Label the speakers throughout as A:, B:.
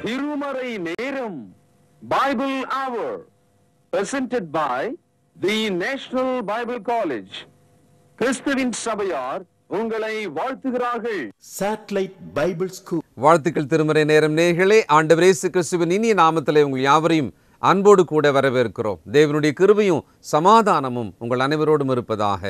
A: திருமறை நேரம் Bible hour presented by the national Bible college கிறிஸ்துவின் சபையார் உங்களை வாழ்த்துகிறார்கள்
B: Satellite Bible School.
C: வாழ்த்துக்கள் திருமறை நேரம் நேர்களே ஆண்டவர் இயேசு கிறிஸ்துவின் இனிய நாமத்திலே உங்கள் யாவரையும் அன்போடு கூட வரவேற்கிறோம் தேவனுடைய கிருபையும் சமாதானமும் உங்கள் அனைவரோடும் இருப்பதாக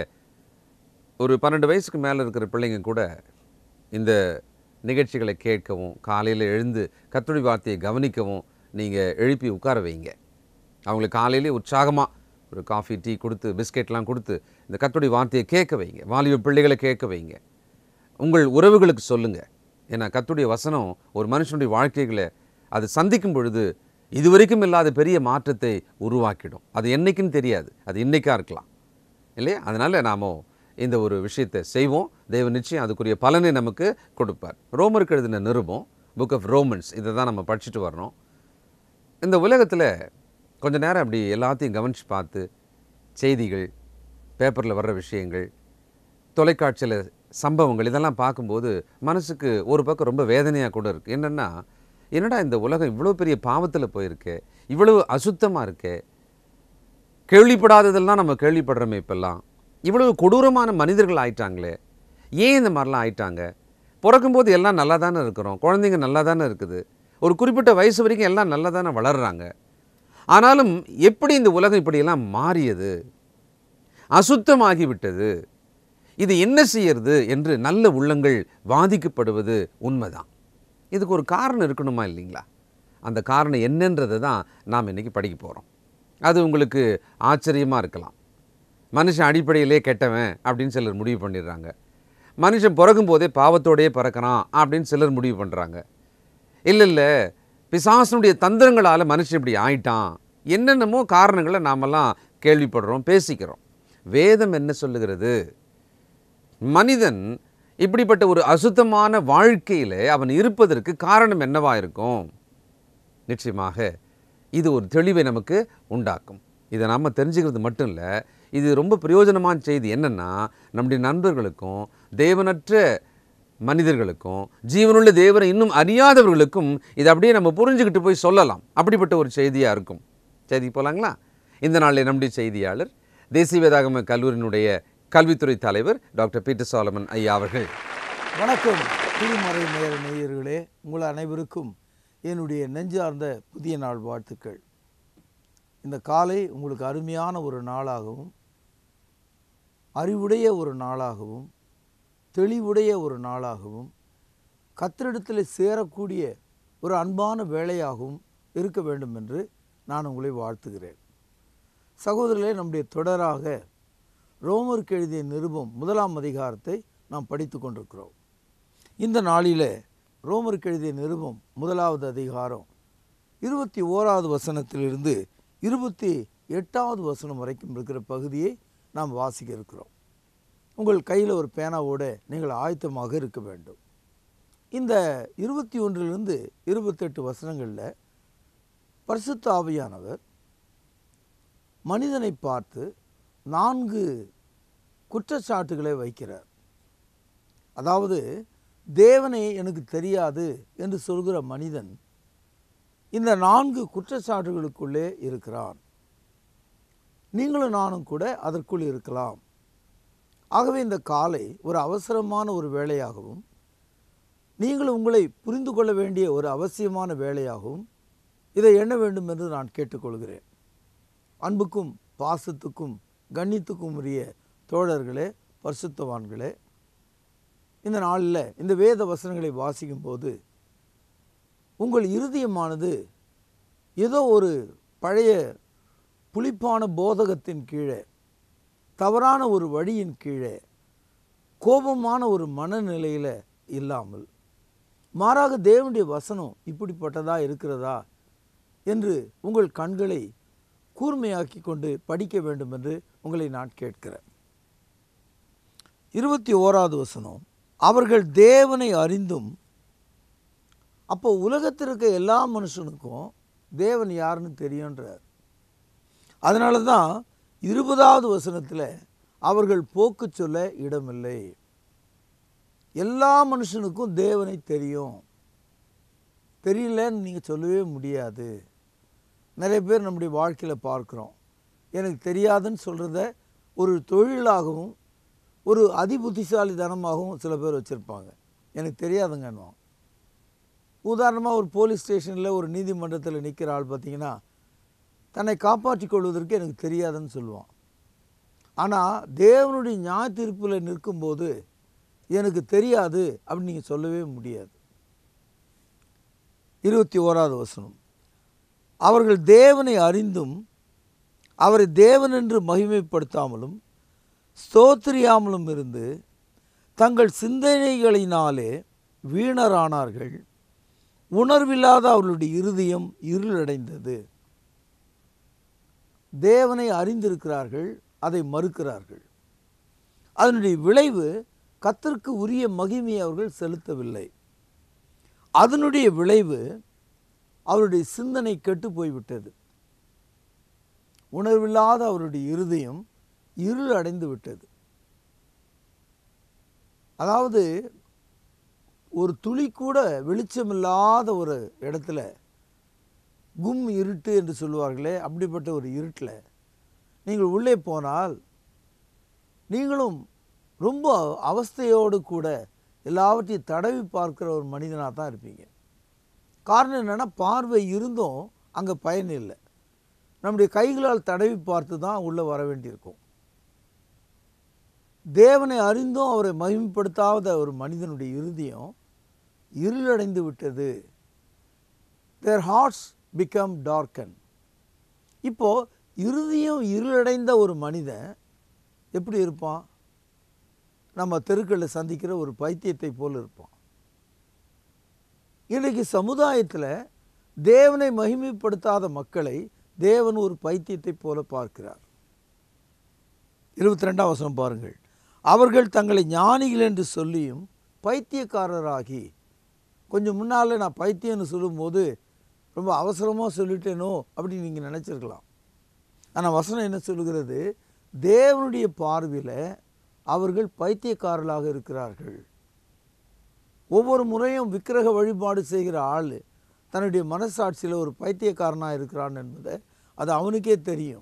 C: ஒரு பன்னெண்டு வயசுக்கு மேலே இருக்கிற பிள்ளைங்க கூட இந்த நிகழ்ச்சிகளை கேட்கவும் காலையில் எழுந்து கத்துடி வார்த்தையை கவனிக்கவும் நீங்கள் எழுப்பி உட்கார வைங்க அவங்களுக்கு காலையிலே உற்சாகமாக ஒரு காஃபி டீ கொடுத்து பிஸ்கெட்லாம் கொடுத்து இந்த கத்துடி வார்த்தையை கேட்க வைங்க வாலிப பிள்ளைகளை கேட்க வைங்க உங்கள் உறவுகளுக்கு சொல்லுங்க ஏன்னா கத்துடைய வசனம் ஒரு மனுஷனுடைய வாழ்க்கைகளை அது சந்திக்கும் பொழுது இதுவரைக்கும் இல்லாத பெரிய மாற்றத்தை உருவாக்கிடும் அது என்னைக்குன்னு தெரியாது அது இன்னைக்கா இருக்கலாம் இல்லையா அதனால் நாம் இந்த ஒரு விஷயத்தை செய்வோம் தேவன் நிச்சயம் அதுக்குரிய பலனை நமக்கு கொடுப்பார் ரோமருக்கு எழுதின நிருபம் புக் ஆஃப் ரோமன்ஸ் இதை தான் நம்ம படிச்சுட்டு வரணும் இந்த உலகத்தில் கொஞ்ச நேரம் அப்படி எல்லாத்தையும் கவனித்து பார்த்து செய்திகள் பேப்பரில் வர்ற விஷயங்கள் தொலைக்காட்சியில் சம்பவங்கள் இதெல்லாம் பார்க்கும்போது மனசுக்கு ஒரு பக்கம் ரொம்ப வேதனையாக கூட இருக்குது என்னென்னா என்னடா இந்த உலகம் இவ்வளோ பெரிய பாவத்தில் போயிருக்கு இவ்வளவு அசுத்தமாக இருக்கே கேள்விப்படாததெல்லாம் நம்ம கேள்விப்படுறோமே இப்பெல்லாம் இவ்வளவு கொடூரமான மனிதர்கள் ஆயிட்டாங்களே ஏன் இந்த மாதிரிலாம் ஆயிட்டாங்க பிறக்கும்போது எல்லாம் நல்லா தானே இருக்கிறோம் குழந்தைங்க நல்லா தானே இருக்குது ஒரு குறிப்பிட்ட வயசு வரைக்கும் எல்லாம் நல்லா தானே வளர்கிறாங்க ஆனாலும் எப்படி இந்த உலகம் இப்படியெல்லாம் மாறியது அசுத்தமாகி விட்டது இது என்ன செய்யறது என்று நல்ல உள்ளங்கள் வாதிக்கப்படுவது உண்மைதான் இதுக்கு ஒரு காரணம் இருக்கணுமா இல்லைங்களா அந்த காரணம் என்னன்றதை தான் நாம் இன்றைக்கி படிக்க போகிறோம் அது உங்களுக்கு ஆச்சரியமாக இருக்கலாம் மனுஷன் அடிப்படையிலே கெட்டவன் அப்படின்னு சிலர் முடிவு பண்ணிடுறாங்க மனுஷன் பிறக்கும் போதே பாவத்தோடையே பிறக்கிறான் அப்படின்னு சிலர் முடிவு பண்ணுறாங்க இல்லை இல்லை பிசாசனுடைய தந்திரங்களால் மனுஷன் இப்படி ஆயிட்டான் என்னென்னமோ காரணங்களை நாமெல்லாம் கேள்விப்படுறோம் பேசிக்கிறோம் வேதம் என்ன சொல்லுகிறது மனிதன் இப்படிப்பட்ட ஒரு அசுத்தமான வாழ்க்கையில் அவன் இருப்பதற்கு காரணம் என்னவா இருக்கும் நிச்சயமாக இது ஒரு தெளிவை நமக்கு உண்டாக்கும் இதை நாம் தெரிஞ்சுக்கிறது மட்டும் இல்லை இது ரொம்ப பிரயோஜனமான செய்தி என்னென்னா நம்முடைய நண்பர்களுக்கும் தேவனற்ற மனிதர்களுக்கும் ஜீவனுள்ள தேவனை இன்னும் அறியாதவர்களுக்கும் இதை அப்படியே நம்ம புரிஞ்சுக்கிட்டு போய் சொல்லலாம் அப்படிப்பட்ட ஒரு செய்தியாக இருக்கும் செய்தி போலாங்களா இந்த நாளில் நம்முடைய செய்தியாளர் தேசிய வேதாகம கல்லூரியினுடைய கல்வித்துறை தலைவர் டாக்டர் பீட்டர் சாலமன் ஐயா அவர்கள்
D: வணக்கம் திருமறை நேர நேயர்களே உங்கள் அனைவருக்கும் என்னுடைய நெஞ்சார்ந்த புதிய நாள் வாழ்த்துக்கள் இந்த காலை உங்களுக்கு அருமையான ஒரு நாளாகவும் அறிவுடைய ஒரு நாளாகவும் தெளிவுடைய ஒரு நாளாகவும் கத்திரிடத்தில் சேரக்கூடிய ஒரு அன்பான வேலையாகவும் இருக்க வேண்டும் என்று நான் உங்களை வாழ்த்துகிறேன் சகோதரர்களே நம்முடைய தொடராக ரோமருக்கு எழுதிய நிருபம் முதலாம் அதிகாரத்தை நாம் படித்து கொண்டிருக்கிறோம் இந்த நாளிலே ரோமருக்கு எழுதிய நிருபம் முதலாவது அதிகாரம் இருபத்தி ஓராவது வசனத்திலிருந்து இருபத்தி எட்டாவது வசனம் வரைக்கும் இருக்கிற பகுதியை நாம் வாசிக்க இருக்கிறோம் உங்கள் கையில் ஒரு பேனாவோட நீங்கள் ஆயத்தமாக இருக்க வேண்டும் இந்த இருபத்தி ஒன்றிலிருந்து இருபத்தெட்டு வசனங்களில் பரிசுத்த ஆவியானவர் மனிதனை பார்த்து நான்கு குற்றச்சாட்டுகளை வைக்கிறார் அதாவது தேவனை எனக்கு தெரியாது என்று சொல்கிற மனிதன் இந்த நான்கு குற்றச்சாட்டுகளுக்குள்ளே இருக்கிறான் நீங்களும் நானும் கூட அதற்குள் இருக்கலாம் ஆகவே இந்த காலை ஒரு அவசரமான ஒரு வேலையாகவும் நீங்கள் உங்களை புரிந்து கொள்ள வேண்டிய ஒரு அவசியமான வேலையாகவும் இதை எண்ண வேண்டும் என்று நான் கேட்டுக்கொள்கிறேன் அன்புக்கும் பாசத்துக்கும் கண்ணியத்துக்கும் உரிய தோழர்களே பரிசுத்தவான்களே இந்த நாளில் இந்த வேத வசனங்களை வாசிக்கும்போது உங்கள் இருதயமானது ஏதோ ஒரு பழைய புளிப்பான போதகத்தின் கீழே தவறான ஒரு வழியின் கீழே கோபமான ஒரு மனநிலையில் இல்லாமல் மாறாக தேவனுடைய வசனம் இப்படிப்பட்டதா இருக்கிறதா என்று உங்கள் கண்களை கூர்மையாக்கி கொண்டு படிக்க வேண்டும் என்று உங்களை நான் கேட்கிறேன் இருபத்தி ஓராவது வசனம் அவர்கள் தேவனை அறிந்தும் அப்போ உலகத்தில் இருக்க எல்லா மனுஷனுக்கும் தேவன் யாருன்னு தெரியுன்றார் அதனால தான் இருபதாவது வசனத்தில் அவர்கள் போக்கு சொல்ல இடமில்லை எல்லா மனுஷனுக்கும் தேவனை தெரியும் தெரியலன்னு நீங்கள் சொல்லவே முடியாது நிறைய பேர் நம்முடைய வாழ்க்கையில் பார்க்குறோம் எனக்கு தெரியாதுன்னு சொல்கிறத ஒரு தொழிலாகவும் ஒரு அதிபுத்திசாலித்தனமாகவும் சில பேர் வச்சுருப்பாங்க எனக்கு தெரியாதுங்கன்னுவான் உதாரணமாக ஒரு போலீஸ் ஸ்டேஷனில் ஒரு நீதிமன்றத்தில் நிற்கிற ஆள் பார்த்தீங்கன்னா தன்னை காப்பாற்றிக் கொள்வதற்கு எனக்கு தெரியாதுன்னு சொல்லுவான் ஆனால் தேவனுடைய நியாய தீர்ப்பில் நிற்கும்போது எனக்கு தெரியாது அப்படின்னு நீங்கள் சொல்லவே முடியாது இருபத்தி ஓராவது வசனம் அவர்கள் தேவனை அறிந்தும் அவரை தேவன் என்று மகிமைப்படுத்தாமலும் ஸ்தோத்திரியாமலும் இருந்து தங்கள் சிந்தனைகளினாலே வீணரானார்கள் உணர்வில்லாத அவர்களுடைய இருதயம் இருளடைந்தது தேவனை அறிந்திருக்கிறார்கள் அதை மறுக்கிறார்கள் அதனுடைய விளைவு கத்திற்கு உரிய மகிமையை அவர்கள் செலுத்தவில்லை அதனுடைய விளைவு அவருடைய சிந்தனை கெட்டு போய்விட்டது உணர்வில்லாத அவருடைய இருதயம் இருள் அடைந்து விட்டது அதாவது ஒரு துளி கூட வெளிச்சமில்லாத ஒரு இடத்துல கும் இருட்டு என்று சொல்லுவார்களே அப்படிப்பட்ட ஒரு இருட்டில் நீங்கள் உள்ளே போனால் நீங்களும் ரொம்ப அவஸ்தையோடு கூட எல்லாவற்றையும் தடவி பார்க்குற ஒரு மனிதனாக தான் இருப்பீங்க காரணம் என்னென்னா பார்வை இருந்தும் அங்கே பயன் இல்லை நம்முடைய கைகளால் தடவி பார்த்து தான் உள்ளே வர வேண்டியிருக்கும் தேவனை அறிந்தும் அவரை மகிமைப்படுத்தாத ஒரு மனிதனுடைய இருதயம் இருளடைந்து விட்டது தேர் ஹார்ட்ஸ் பிகம் டார்க்கன் இப்போ இருதயம் இருளடைந்த ஒரு மனிதன் எப்படி இருப்பான் நம்ம தெருக்களில் சந்திக்கிற ஒரு பைத்தியத்தை போல் இருப்பான் இன்றைக்கு சமுதாயத்தில் தேவனை மகிமைப்படுத்தாத மக்களை தேவன் ஒரு பைத்தியத்தை போல பார்க்கிறார் இருபத்தி ரெண்டாம் வசனம் பாருங்கள் அவர்கள் தங்களை ஞானிகள் என்று சொல்லியும் பைத்தியக்காரராகி கொஞ்சம் முன்னால் நான் பைத்தியம்னு சொல்லும்போது ரொம்ப அவசரமாக சொல்லிட்டேனோ அப்படின்னு நீங்கள் நினச்சிருக்கலாம் ஆனால் வசனம் என்ன சொல்லுகிறது தேவனுடைய பார்வையில் அவர்கள் பைத்தியக்காரர்களாக இருக்கிறார்கள் ஒவ்வொரு முறையும் விக்கிரக வழிபாடு செய்கிற ஆள் தன்னுடைய மனசாட்சியில் ஒரு பைத்தியக்காரனாக இருக்கிறான் என்பதை அது அவனுக்கே தெரியும்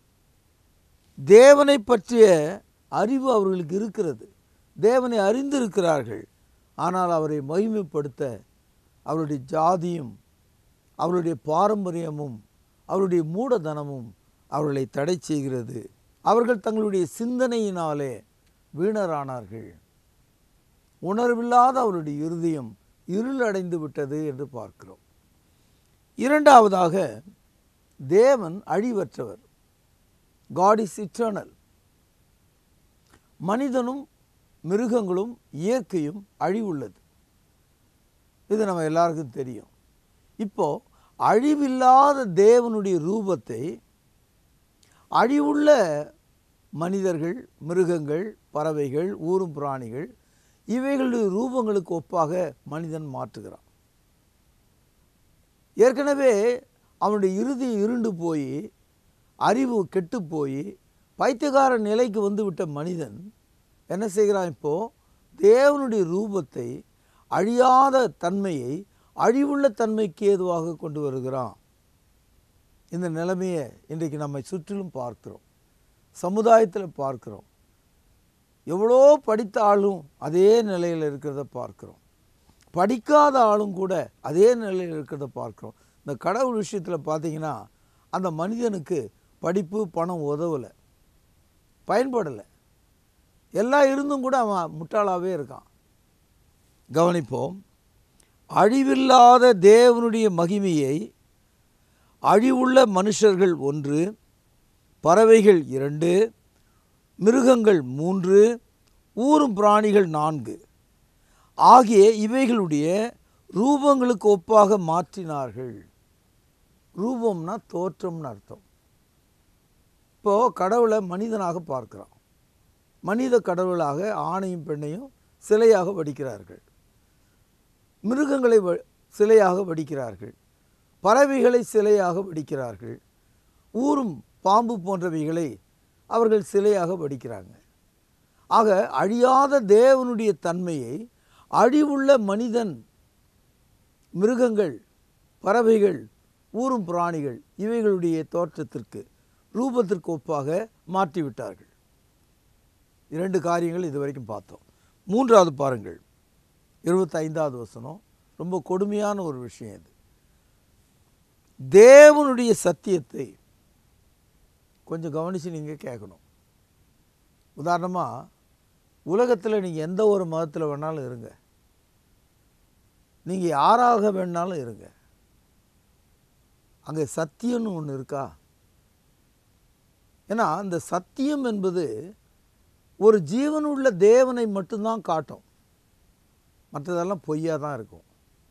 D: தேவனை பற்றிய அறிவு அவர்களுக்கு இருக்கிறது தேவனை அறிந்திருக்கிறார்கள் ஆனால் அவரை மகிமைப்படுத்த அவருடைய ஜாதியும் அவருடைய பாரம்பரியமும் அவருடைய மூடதனமும் அவர்களை தடை செய்கிறது அவர்கள் தங்களுடைய சிந்தனையினாலே வீணரானார்கள் உணர்வில்லாத அவருடைய இருதயம் இருளடைந்து விட்டது என்று பார்க்கிறோம் இரண்டாவதாக தேவன் அழிவற்றவர் காட் இஸ் இட்டர்னல் மனிதனும் மிருகங்களும் இயற்கையும் அழிவுள்ளது இது நம்ம எல்லாருக்கும் தெரியும் இப்போ அழிவில்லாத தேவனுடைய ரூபத்தை அழிவுள்ள மனிதர்கள் மிருகங்கள் பறவைகள் ஊரும் பிராணிகள் இவைகளுடைய ரூபங்களுக்கு ஒப்பாக மனிதன் மாற்றுகிறான் ஏற்கனவே அவனுடைய இறுதி இருண்டு போய் அறிவு கெட்டு போய் பைத்தியகார நிலைக்கு வந்து விட்ட மனிதன் என்ன செய்கிறான் இப்போ தேவனுடைய ரூபத்தை அழியாத தன்மையை அழிவுள்ள தன்மைக்கு ஏதுவாக கொண்டு வருகிறான் இந்த நிலைமையை இன்றைக்கு நம்மை சுற்றிலும் பார்க்கிறோம் சமுதாயத்தில் பார்க்கிறோம் எவ்வளோ படித்த ஆளும் அதே நிலையில் இருக்கிறத பார்க்கிறோம் படிக்காத ஆளும் கூட அதே நிலையில் இருக்கிறத பார்க்கிறோம் இந்த கடவுள் விஷயத்தில் பார்த்தீங்கன்னா அந்த மனிதனுக்கு படிப்பு பணம் உதவலை பயன்படலை எல்லாம் இருந்தும் கூட அவன் முட்டாளாகவே இருக்கான் கவனிப்போம் அழிவில்லாத தேவனுடைய மகிமையை அழிவுள்ள மனுஷர்கள் ஒன்று பறவைகள் இரண்டு மிருகங்கள் மூன்று ஊரும் பிராணிகள் நான்கு ஆகிய இவைகளுடைய ரூபங்களுக்கு ஒப்பாக மாற்றினார்கள் ரூபம்னா தோற்றம்னு அர்த்தம் இப்போது கடவுளை மனிதனாக பார்க்குறான் மனித கடவுளாக ஆணையும் பெண்ணையும் சிலையாக வடிக்கிறார்கள் மிருகங்களை வ சிலையாக வடிக்கிறார்கள் பறவைகளை சிலையாக வடிக்கிறார்கள் ஊரும் பாம்பு போன்றவைகளை அவர்கள் சிலையாக வடிக்கிறாங்க ஆக அழியாத தேவனுடைய தன்மையை அழிவுள்ள மனிதன் மிருகங்கள் பறவைகள் ஊரும் பிராணிகள் இவைகளுடைய தோற்றத்திற்கு ரூபத்திற்கு ஒப்பாக மாற்றிவிட்டார்கள் இரண்டு காரியங்கள் இதுவரைக்கும் பார்த்தோம் மூன்றாவது பாருங்கள் இருபத்தைந்தாவது வசனம் ரொம்ப கொடுமையான ஒரு விஷயம் இது தேவனுடைய சத்தியத்தை கொஞ்சம் கவனித்து நீங்கள் கேட்கணும் உதாரணமாக உலகத்தில் நீங்கள் எந்த ஒரு மதத்தில் வேணாலும் இருங்க நீங்கள் யாராக வேணாலும் இருங்க அங்கே சத்தியம்னு ஒன்று இருக்கா ஏன்னா அந்த சத்தியம் என்பது ஒரு ஜீவனுள்ள தேவனை மட்டும்தான் காட்டும் மற்றதெல்லாம் பொய்யா தான் இருக்கும்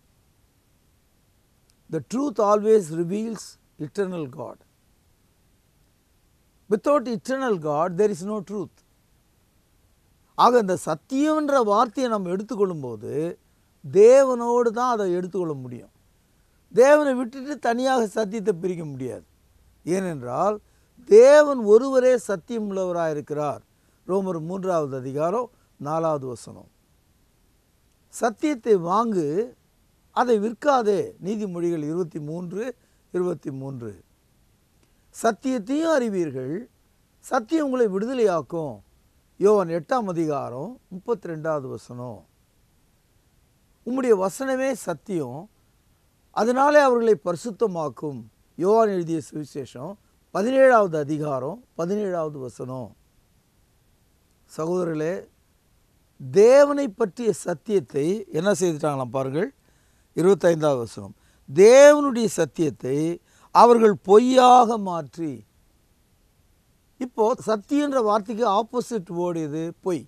D: the truth always reveals eternal God without eternal God there is no truth ஆக இந்த சத்தியம்ன்ற வார்த்தையை நம்ம எடுத்துக்கொள்ளும்போது தேவனோடு தான் அதை எடுத்துக்கொள்ள முடியும் தேவனை விட்டுட்டு தனியாக சத்தியத்தை பிரிக்க முடியாது ஏனென்றால் தேவன் ஒருவரே சத்தியம் உள்ளவராக இருக்கிறார் ரோமர் மூன்றாவது அதிகாரம் நாலாவது வசனம் சத்தியத்தை வாங்கு அதை விற்காதே நீதிமொழிகள் இருபத்தி மூன்று இருபத்தி மூன்று சத்தியத்தையும் அறிவீர்கள் சத்தியம் உங்களை விடுதலையாக்கும் யோவான் எட்டாம் அதிகாரம் முப்பத்தி ரெண்டாவது வசனம் உம்முடைய வசனமே சத்தியம் அதனாலே அவர்களை பரிசுத்தமாக்கும் யோவான் எழுதிய சுவிசேஷம் பதினேழாவது அதிகாரம் பதினேழாவது வசனம் சகோதரர்களே தேவனை பற்றிய சத்தியத்தை என்ன செய்துட்டாங்களாம் பாருங்கள் இருபத்தைந்தாவது வசனம் தேவனுடைய சத்தியத்தை அவர்கள் பொய்யாக மாற்றி இப்போ சத்தியன்ற வார்த்தைக்கு ஆப்போசிட் வேர்டு இது பொய்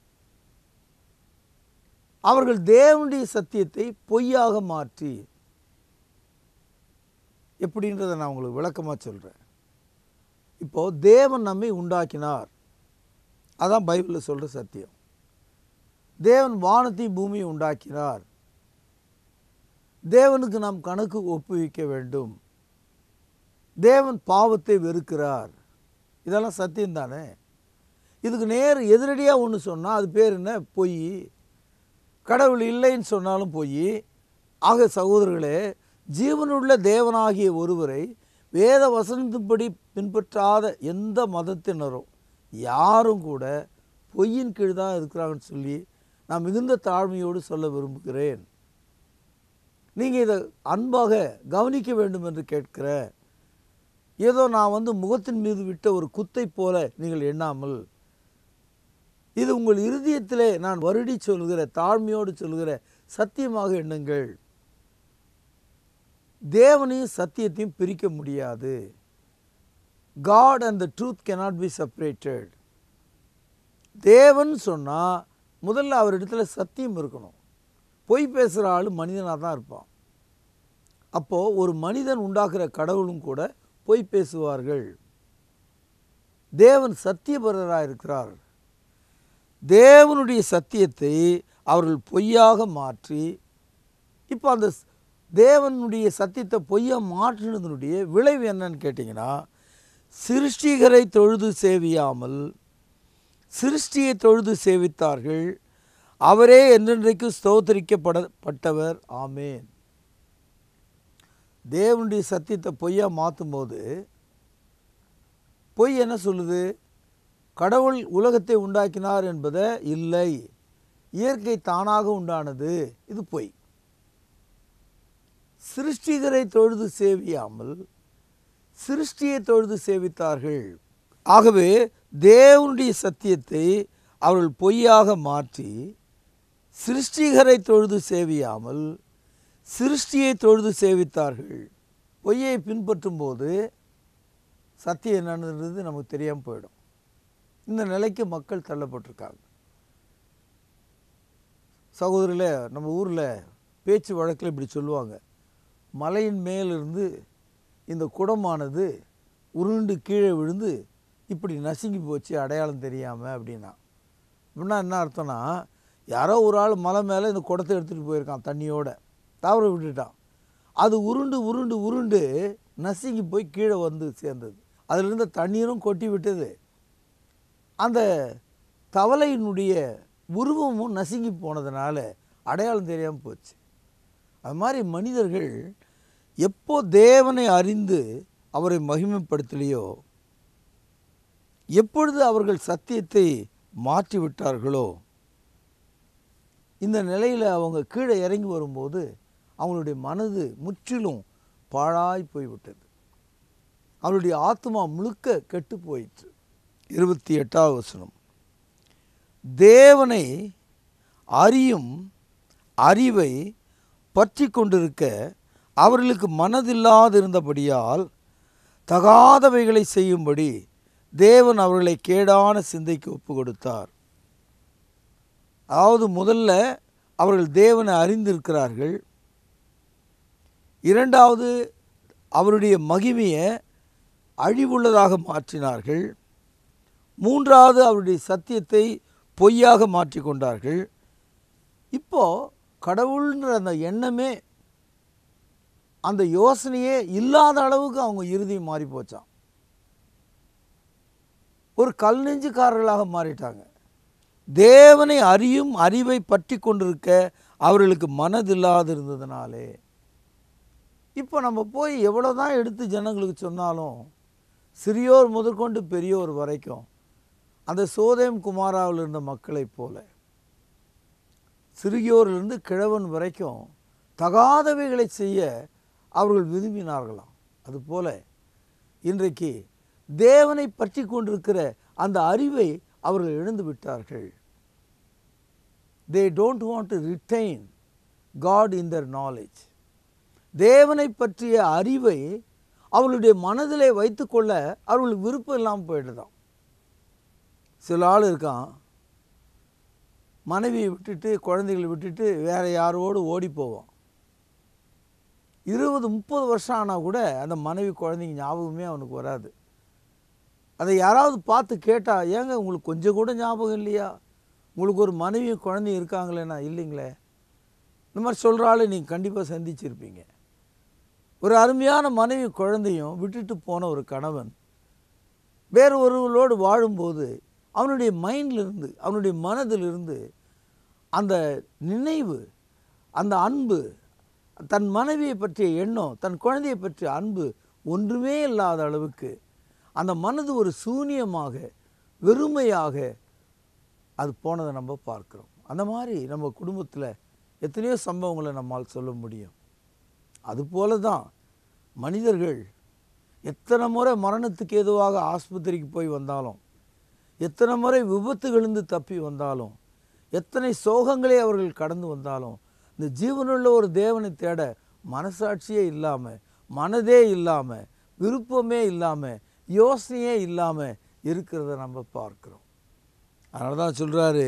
D: அவர்கள் தேவனுடைய சத்தியத்தை பொய்யாக மாற்றி எப்படின்றத நான் உங்களுக்கு விளக்கமாக சொல்கிறேன் இப்போ தேவன் நம்மை உண்டாக்கினார் அதான் பைபிளில் சொல்கிற சத்தியம் தேவன் வானத்தையும் பூமியை உண்டாக்கினார் தேவனுக்கு நாம் கணக்கு ஒப்புவிக்க வேண்டும் தேவன் பாவத்தை வெறுக்கிறார் இதெல்லாம் சத்தியம் தானே இதுக்கு நேர் எதிரடியாக ஒன்று சொன்னால் அது பேர் என்ன பொய் கடவுள் இல்லைன்னு சொன்னாலும் பொய் ஆக சகோதரர்களே ஜீவனுள்ள தேவனாகிய ஒருவரை வேத வசனத்தின்படி பின்பற்றாத எந்த மதத்தினரும் யாரும் கூட பொய்யின் கீழ் தான் இருக்கிறாங்கன்னு சொல்லி நான் மிகுந்த தாழ்மையோடு சொல்ல விரும்புகிறேன் நீங்கள் இதை அன்பாக கவனிக்க வேண்டும் என்று கேட்கிற ஏதோ நான் வந்து முகத்தின் மீது விட்ட ஒரு குத்தை போல நீங்கள் எண்ணாமல் இது உங்கள் இருதயத்திலே நான் வருடி சொல்கிற தாழ்மையோடு சொல்கிற சத்தியமாக எண்ணுங்கள் தேவனையும் சத்தியத்தையும் பிரிக்க முடியாது God and the truth cannot be separated தேவன் சொன்னால் முதல்ல அவரிடத்துல சத்தியம் இருக்கணும் பொய் பேசுகிற ஆள் மனிதனாக தான் இருப்பான் அப்போது ஒரு மனிதன் உண்டாக்குற கடவுளும் கூட பொய் பேசுவார்கள் தேவன் சத்தியபரராக இருக்கிறார் தேவனுடைய சத்தியத்தை அவர்கள் பொய்யாக மாற்றி இப்போ அந்த ஸ்- தேவனுடைய சத்தியத்தை பொய்யா மாற்றினதனுடைய விளைவு என்னன்னு கேட்டிங்கன்னா சிருஷ்டிகரை தொழுது சேவியாமல் சிருஷ்டியை தொழுது சேவித்தார்கள் அவரே என்றென்றைக்கு ஸ்தோத்தரிக்கப்படப்பட்டவர் ஆமேன் தேவனுடைய சத்தியத்தை பொய்யா மாற்றும் போது பொய் என்ன சொல்லுது கடவுள் உலகத்தை உண்டாக்கினார் என்பதை இல்லை இயற்கை தானாக உண்டானது இது பொய் சிருஷ்டிகரை தொழுது சேவியாமல் சிருஷ்டியை தொழுது சேவித்தார்கள் ஆகவே தேவனுடைய சத்தியத்தை அவர்கள் பொய்யாக மாற்றி சிருஷ்டிகரை தொழுது சேவியாமல் சிருஷ்டியை தொழுது சேவித்தார்கள் பொய்யை பின்பற்றும் போது சத்தியம் என்னன்றது நமக்கு தெரியாமல் போயிடும் இந்த நிலைக்கு மக்கள் தள்ளப்பட்டிருக்காங்க சகோதரில் நம்ம ஊரில் பேச்சு வழக்கில் இப்படி சொல்லுவாங்க மலையின் மேலிருந்து இந்த குடமானது உருண்டு கீழே விழுந்து இப்படி நசுங்கி போச்சு அடையாளம் தெரியாமல் அப்படின்னா அப்படின்னா என்ன அர்த்தம்னா யாரோ ஒரு ஆள் மலை மேலே இந்த குடத்தை எடுத்துகிட்டு போயிருக்கான் தண்ணியோட தவற விட்டுட்டான் அது உருண்டு உருண்டு உருண்டு நசுங்கி போய் கீழே வந்து சேர்ந்தது அதில் இருந்த தண்ணீரும் கொட்டி விட்டது அந்த தவளையினுடைய உருவமும் நசுங்கி போனதுனால அடையாளம் தெரியாமல் போச்சு அது மாதிரி மனிதர்கள் எப்போ தேவனை அறிந்து அவரை மகிமைப்படுத்தலையோ எப்பொழுது அவர்கள் சத்தியத்தை மாற்றி விட்டார்களோ இந்த நிலையில் அவங்க கீழே இறங்கி வரும்போது அவங்களுடைய மனது முற்றிலும் பாழாய் போய்விட்டது அவருடைய ஆத்மா முழுக்க கெட்டு போயிற்று இருபத்தி எட்டாவது வசனம் தேவனை அறியும் அறிவை பற்றி கொண்டிருக்க அவர்களுக்கு மனதில்லாதிருந்தபடியால் தகாதவைகளை செய்யும்படி தேவன் அவர்களை கேடான சிந்தைக்கு ஒப்பு கொடுத்தார் அதாவது முதல்ல அவர்கள் தேவனை அறிந்திருக்கிறார்கள் இரண்டாவது அவருடைய மகிமையை அழிவுள்ளதாக மாற்றினார்கள் மூன்றாவது அவருடைய சத்தியத்தை பொய்யாக மாற்றிக்கொண்டார்கள் இப்போ கடவுள்ன்ற அந்த எண்ணமே அந்த யோசனையே இல்லாத அளவுக்கு அவங்க இறுதி மாறி போச்சான் ஒரு கல் நெஞ்சுக்காரர்களாக மாறிட்டாங்க தேவனை அறியும் அறிவை பற்றி கொண்டிருக்க அவர்களுக்கு மனதில்லாது இருந்ததுனாலே இப்போ நம்ம போய் எவ்வளோ தான் எடுத்து ஜனங்களுக்கு சொன்னாலும் சிறியோர் முதற்கொண்டு பெரியோர் வரைக்கும் அந்த சோதேம் குமாராவில் இருந்த மக்களைப் போல சிறியோரிலிருந்து கிழவன் வரைக்கும் தகாதவைகளை செய்ய அவர்கள் விரும்பினார்களாம் அதுபோல இன்றைக்கு தேவனை பற்றி கொண்டிருக்கிற அந்த அறிவை அவர்கள் இழந்து விட்டார்கள் they don't want to retain God in their knowledge தேவனை பற்றிய அறிவை அவர்களுடைய மனதிலே வைத்துக்கொள்ள அவர்களுக்கு விருப்பம் இல்லாமல் போயிடுதான் சில ஆள் இருக்கான் மனைவியை விட்டுட்டு குழந்தைகளை விட்டுட்டு வேற யாரோடு ஓடி போவான் இருபது முப்பது வருஷம் ஆனால் கூட அந்த மனைவி குழந்தைங்க ஞாபகமே அவனுக்கு வராது அதை யாராவது பார்த்து கேட்டால் ஏங்க உங்களுக்கு கொஞ்சம் கூட ஞாபகம் இல்லையா உங்களுக்கு ஒரு மனைவியும் குழந்தையும் இருக்காங்களேண்ணா இல்லைங்களே இந்த மாதிரி சொல்கிற ஆளை நீங்கள் கண்டிப்பாக சந்திச்சிருப்பீங்க ஒரு அருமையான மனைவி குழந்தையும் விட்டுட்டு போன ஒரு கணவன் வேறு ஒருவரோடு வாழும்போது அவனுடைய மைண்டிலிருந்து அவனுடைய மனதிலிருந்து அந்த நினைவு அந்த அன்பு தன் மனைவியை பற்றிய எண்ணம் தன் குழந்தையை பற்றிய அன்பு ஒன்றுமே இல்லாத அளவுக்கு அந்த மனது ஒரு சூனியமாக வெறுமையாக அது போனதை நம்ம பார்க்குறோம் அந்த மாதிரி நம்ம குடும்பத்தில் எத்தனையோ சம்பவங்களை நம்மால் சொல்ல முடியும் அதுபோல தான் மனிதர்கள் எத்தனை முறை மரணத்துக்கு ஏதுவாக ஆஸ்பத்திரிக்கு போய் வந்தாலும் எத்தனை முறை விபத்துகளிருந்து தப்பி வந்தாலும் எத்தனை சோகங்களை அவர்கள் கடந்து வந்தாலும் இந்த ஜீவனுள்ள ஒரு தேவனை தேட மனசாட்சியே இல்லாமல் மனதே இல்லாமல் விருப்பமே இல்லாமல் யோசனையே இல்லாமல் இருக்கிறத நம்ம பார்க்குறோம் அதனால தான் சொல்கிறாரு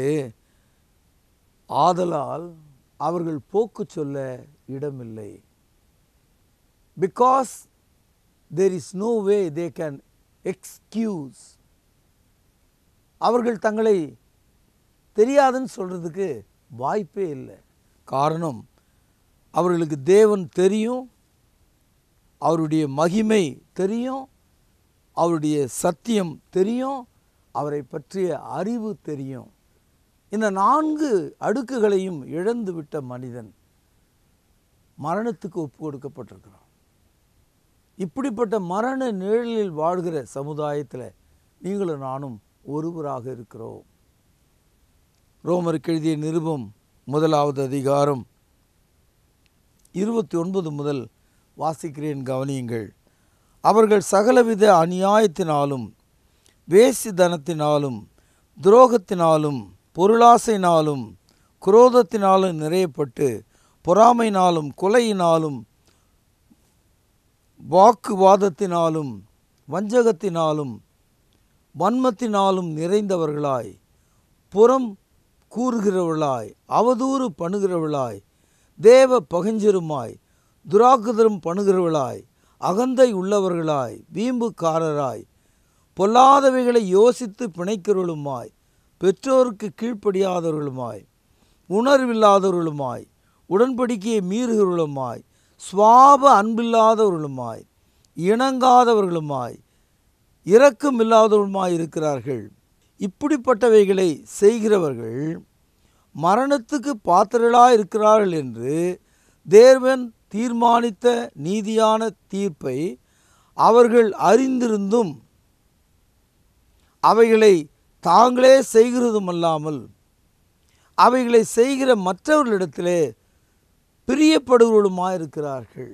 D: ஆதலால் அவர்கள் போக்கு சொல்ல இடமில்லை because there is no way they can excuse அவர்கள் தங்களை தெரியாதுன்னு சொல்கிறதுக்கு வாய்ப்பே இல்லை காரணம் அவர்களுக்கு தேவன் தெரியும் அவருடைய மகிமை தெரியும் அவருடைய சத்தியம் தெரியும் அவரை பற்றிய அறிவு தெரியும் இந்த நான்கு அடுக்குகளையும் இழந்து விட்ட மனிதன் மரணத்துக்கு ஒப்பு கொடுக்கப்பட்டிருக்கிறான் இப்படிப்பட்ட மரண நிழலில் வாழ்கிற சமுதாயத்தில் நீங்களும் நானும் ஒருவராக இருக்கிறோம் ரோமருக்கு எழுதிய நிருபம் முதலாவது அதிகாரம் இருபத்தி ஒன்பது முதல் வாசிக்கிறேன் கவனியுங்கள் அவர்கள் சகலவித அநியாயத்தினாலும் வேசித்தனத்தினாலும் துரோகத்தினாலும் பொருளாசையினாலும் குரோதத்தினாலும் நிறையப்பட்டு பொறாமையினாலும் கொலையினாலும் வாக்குவாதத்தினாலும் வஞ்சகத்தினாலும் வன்மத்தினாலும் நிறைந்தவர்களாய் புறம் கூறுகிறவர்களாய் அவதூறு பண்ணுகிறவர்களாய் தேவ பகஞ்சருமாய் துராக்குதரம் பண்ணுகிறவர்களாய் அகந்தை உள்ளவர்களாய் வீம்புக்காரராய் பொல்லாதவைகளை யோசித்து பிணைக்கிறவர்களுமாய் பெற்றோருக்கு கீழ்ப்படியாதவர்களுமாய் உணர்வில்லாதவர்களுமாய் உடன்படிக்கையை மீறுகிறவர்களுமாய் சுவாப அன்பில்லாதவர்களுமாய் இணங்காதவர்களுமாய் இரக்கமில்லாதவர்களுமாய் இருக்கிறார்கள் இப்படிப்பட்டவைகளை செய்கிறவர்கள் மரணத்துக்கு பாத்திரர்களாக இருக்கிறார்கள் என்று தேவன் தீர்மானித்த நீதியான தீர்ப்பை அவர்கள் அறிந்திருந்தும் அவைகளை தாங்களே செய்கிறதுமல்லாமல் அவைகளை செய்கிற மற்றவர்களிடத்திலே பிரியப்படுவர்களுமாயிருக்கிறார்கள்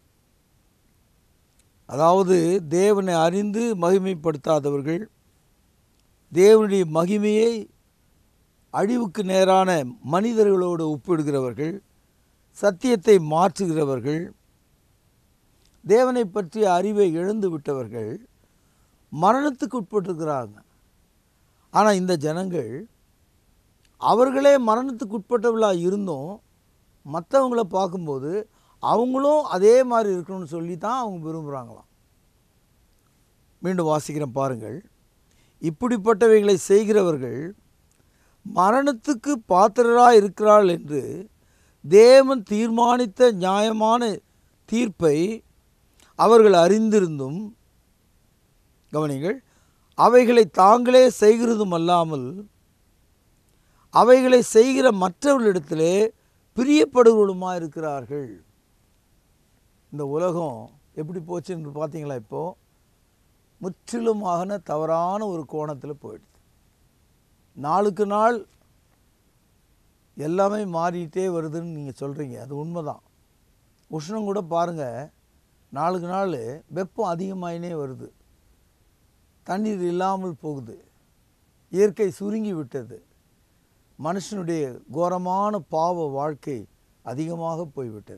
D: அதாவது தேவனை அறிந்து மகிமைப்படுத்தாதவர்கள் தேவனுடைய மகிமையை அழிவுக்கு நேரான மனிதர்களோடு ஒப்பிடுகிறவர்கள் சத்தியத்தை மாற்றுகிறவர்கள் தேவனை பற்றிய அறிவை இழந்து விட்டவர்கள் மரணத்துக்கு உட்பட்டிருக்கிறாங்க ஆனால் இந்த ஜனங்கள் அவர்களே மரணத்துக்கு உட்பட்டவர்களாக இருந்தும் மற்றவங்கள பார்க்கும்போது அவங்களும் அதே மாதிரி இருக்கணும்னு சொல்லி தான் அவங்க விரும்புகிறாங்களாம் மீண்டும் வாசிக்கிறேன் பாருங்கள் இப்படிப்பட்டவைகளை செய்கிறவர்கள் மரணத்துக்கு பாத்திரராக இருக்கிறாள் என்று தேவன் தீர்மானித்த நியாயமான தீர்ப்பை அவர்கள் அறிந்திருந்தும் கவனிங்கள் அவைகளை தாங்களே செய்கிறதும் அல்லாமல் அவைகளை செய்கிற மற்றவர்களிடத்திலே பிரியப்படுவதுமா இருக்கிறார்கள் இந்த உலகம் எப்படி போச்சுன்னு பார்த்தீங்களா இப்போது முற்றிலுமாக தவறான ஒரு கோணத்தில் போயிடுது நாளுக்கு நாள் எல்லாமே மாறிட்டே வருதுன்னு நீங்கள் சொல்கிறீங்க அது உண்மைதான் உஷ்ணம் கூட பாருங்கள் நாளுக்கு நாள் வெப்பம் அதிகமாயினே வருது தண்ணீர் இல்லாமல் போகுது இயற்கை சுருங்கி விட்டது மனுஷனுடைய கோரமான பாவ வாழ்க்கை அதிகமாக போய்விட்டது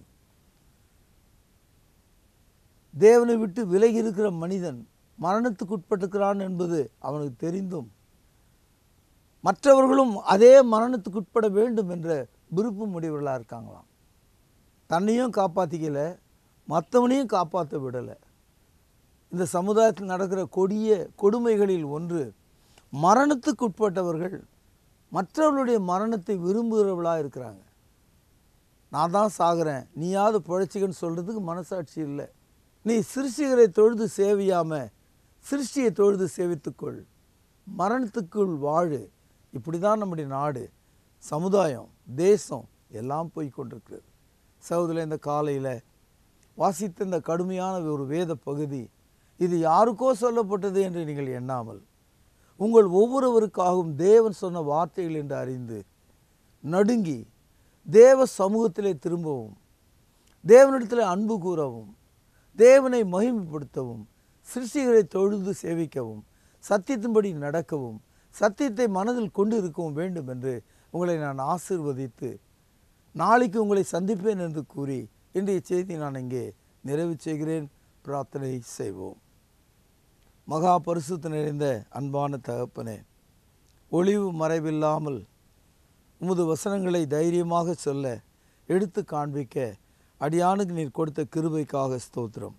D: தேவனை விட்டு விலகி இருக்கிற மனிதன் மரணத்துக்கு உட்பட்டிருக்கிறான் என்பது அவனுக்கு தெரிந்தும் மற்றவர்களும் அதே மரணத்துக்கு உட்பட வேண்டும் என்ற விருப்பம் உடையவர்களாக இருக்காங்களாம் தன்னையும் காப்பாற்றிக்கல மற்றவனையும் காப்பாற்ற விடலை இந்த சமுதாயத்தில் நடக்கிற கொடிய கொடுமைகளில் ஒன்று மரணத்துக்கு உட்பட்டவர்கள் மற்றவர்களுடைய மரணத்தை விரும்புகிறவர்களாக இருக்கிறாங்க நான் தான் சாகிறேன் நீயாவது பிழைச்சிக்கன்னு சொல்கிறதுக்கு மனசாட்சி இல்லை நீ சிருஷ்டிகரை தொழுது சேவியாம சிருஷ்டியை தொழுது சேவித்துக்கொள் மரணத்துக்குள் வாழு இப்படி தான் நம்முடைய நாடு சமுதாயம் தேசம் எல்லாம் போய் கொண்டிருக்கிறது சவுதில் இந்த காலையில் வாசித்த இந்த கடுமையான ஒரு வேத பகுதி இது யாருக்கோ சொல்லப்பட்டது என்று நீங்கள் எண்ணாமல் உங்கள் ஒவ்வொருவருக்காகவும் தேவன் சொன்ன வார்த்தைகள் என்று அறிந்து நடுங்கி தேவ சமூகத்திலே திரும்பவும் தேவனிடத்தில் அன்பு கூறவும் தேவனை மகிமைப்படுத்தவும் சிருஷ்டிகளை தொழுது சேவிக்கவும் சத்தியத்தின்படி நடக்கவும் சத்தியத்தை மனதில் கொண்டு இருக்கவும் வேண்டும் என்று உங்களை நான் ஆசிர்வதித்து நாளைக்கு உங்களை சந்திப்பேன் என்று கூறி இன்றைய செய்தி நான் இங்கே நிறைவு செய்கிறேன் பிரார்த்தனை செய்வோம் மகா பரிசுத்த நிறைந்த அன்பான தகப்பனே ஒளிவு மறைவில்லாமல் உமது வசனங்களை தைரியமாக சொல்ல எடுத்து காண்பிக்க அடியானுக்கு நீர் கொடுத்த கிருபைக்காக ஸ்தோத்திரம்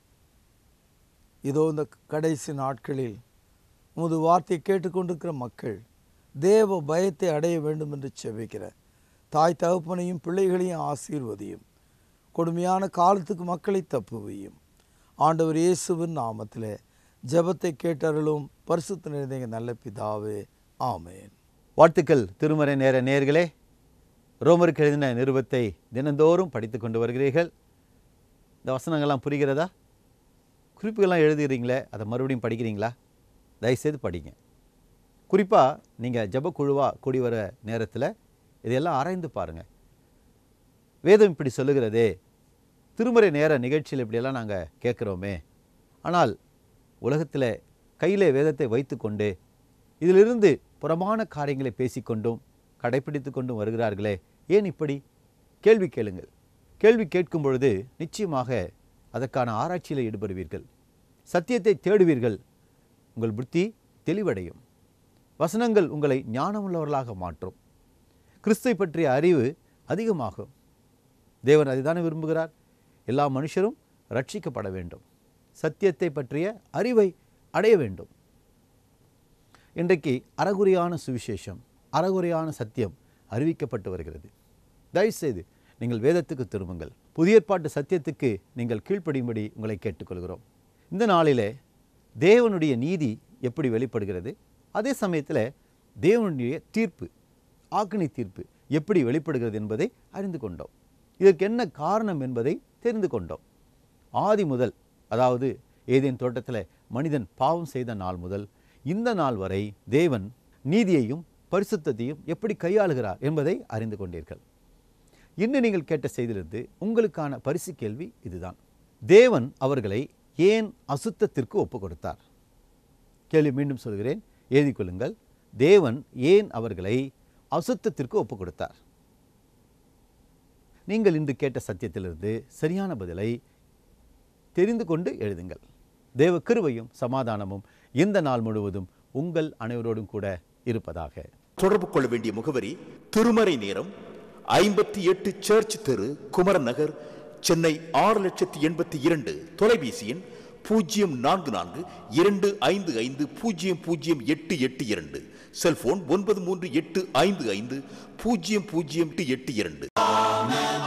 D: இதோ இந்த கடைசி நாட்களில் உமது வார்த்தை கேட்டுக்கொண்டிருக்கிற மக்கள் தேவ பயத்தை அடைய வேண்டும் என்று செபிக்கிற தாய் தகப்பனையும் பிள்ளைகளையும் ஆசீர்வதியும் கொடுமையான காலத்துக்கு மக்களை தப்புவையும் ஆண்டவர் இயேசுவின் நாமத்தில் ஜெபத்தை கேட்டருளும் பரிசுத்த நிறைந்த எங்கள் நல்ல பிதாவே ஆமேன்
B: வாழ்த்துக்கள் திருமறை நேர நேர்களே ரோமருக்கு எழுதின நிருபத்தை தினந்தோறும் படித்து கொண்டு வருகிறீர்கள் இந்த வசனங்கள்லாம் புரிகிறதா குறிப்புகள்லாம் எழுதுகிறீங்களே அதை மறுபடியும் படிக்கிறீங்களா தயவுசெய்து படிங்க குறிப்பாக நீங்கள் ஜபக்குழுவாக கூடி வர நேரத்தில் இதையெல்லாம் ஆராய்ந்து பாருங்கள் வேதம் இப்படி சொல்லுகிறதே திருமறை நேர நிகழ்ச்சியில் இப்படியெல்லாம் நாங்கள் கேட்குறோமே ஆனால் உலகத்தில் கையிலே வேதத்தை வைத்துக்கொண்டு இதிலிருந்து புறமான காரியங்களை பேசிக்கொண்டும் கடைப்பிடித்து கொண்டும் வருகிறார்களே ஏன் இப்படி கேள்வி கேளுங்கள் கேள்வி கேட்கும் பொழுது நிச்சயமாக அதற்கான ஆராய்ச்சியில் ஈடுபடுவீர்கள் சத்தியத்தை தேடுவீர்கள் உங்கள் புத்தி தெளிவடையும் வசனங்கள் உங்களை ஞானமுள்ளவர்களாக மாற்றும் கிறிஸ்துவை பற்றிய அறிவு அதிகமாகும் தேவன் அதுதானே விரும்புகிறார் எல்லா மனுஷரும் ரட்சிக்கப்பட வேண்டும் சத்தியத்தை பற்றிய அறிவை அடைய வேண்டும் இன்றைக்கு அறகுறையான சுவிசேஷம் அறகுறையான சத்தியம் அறிவிக்கப்பட்டு வருகிறது தயவுசெய்து நீங்கள் வேதத்துக்கு திரும்புங்கள் புதிய ஏற்பாட்டு சத்தியத்துக்கு நீங்கள் கீழ்ப்படியும்படி உங்களை கேட்டுக்கொள்கிறோம் இந்த நாளிலே தேவனுடைய நீதி எப்படி வெளிப்படுகிறது அதே சமயத்தில் தேவனுடைய தீர்ப்பு ஆக்கினி தீர்ப்பு எப்படி வெளிப்படுகிறது என்பதை அறிந்து கொண்டோம் இதற்கு என்ன காரணம் என்பதை தெரிந்து கொண்டோம் ஆதி முதல் அதாவது ஏதேன் தோட்டத்தில் மனிதன் பாவம் செய்த நாள் முதல் இந்த நாள் வரை தேவன் நீதியையும் பரிசுத்தத்தையும் எப்படி கையாளுகிறார் என்பதை அறிந்து கொண்டீர்கள் இன்று நீங்கள் கேட்ட செய்திலிருந்து உங்களுக்கான பரிசு கேள்வி இதுதான் தேவன் அவர்களை ஏன் அசுத்தத்திற்கு ஒப்பு கொடுத்தார் கேள்வி மீண்டும் சொல்கிறேன் எழுதிக் கொள்ளுங்கள் தேவன் ஏன் அவர்களை அசுத்தத்திற்கு ஒப்பு கொடுத்தார் நீங்கள் இன்று கேட்ட சத்தியத்திலிருந்து சரியான பதிலை தெரிந்து கொண்டு எழுதுங்கள் தேவ கிருபையும் சமாதானமும் இந்த நாள் முழுவதும் உங்கள் அனைவரோடும் கூட இருப்பதாக
E: தொடர்பு கொள்ள வேண்டிய முகவரி திருமறை நேரம் ஐம்பத்தி எட்டு சர்ச் தெரு குமரன் நகர் சென்னை ஆறு லட்சத்தி எண்பத்தி இரண்டு தொலைபேசி எண் பூஜ்ஜியம் நான்கு நான்கு இரண்டு ஐந்து ஐந்து பூஜ்ஜியம் பூஜ்ஜியம் எட்டு எட்டு இரண்டு செல்போன் ஒன்பது மூன்று எட்டு ஐந்து ஐந்து பூஜ்ஜியம் பூஜ்ஜியம் எட்டு எட்டு இரண்டு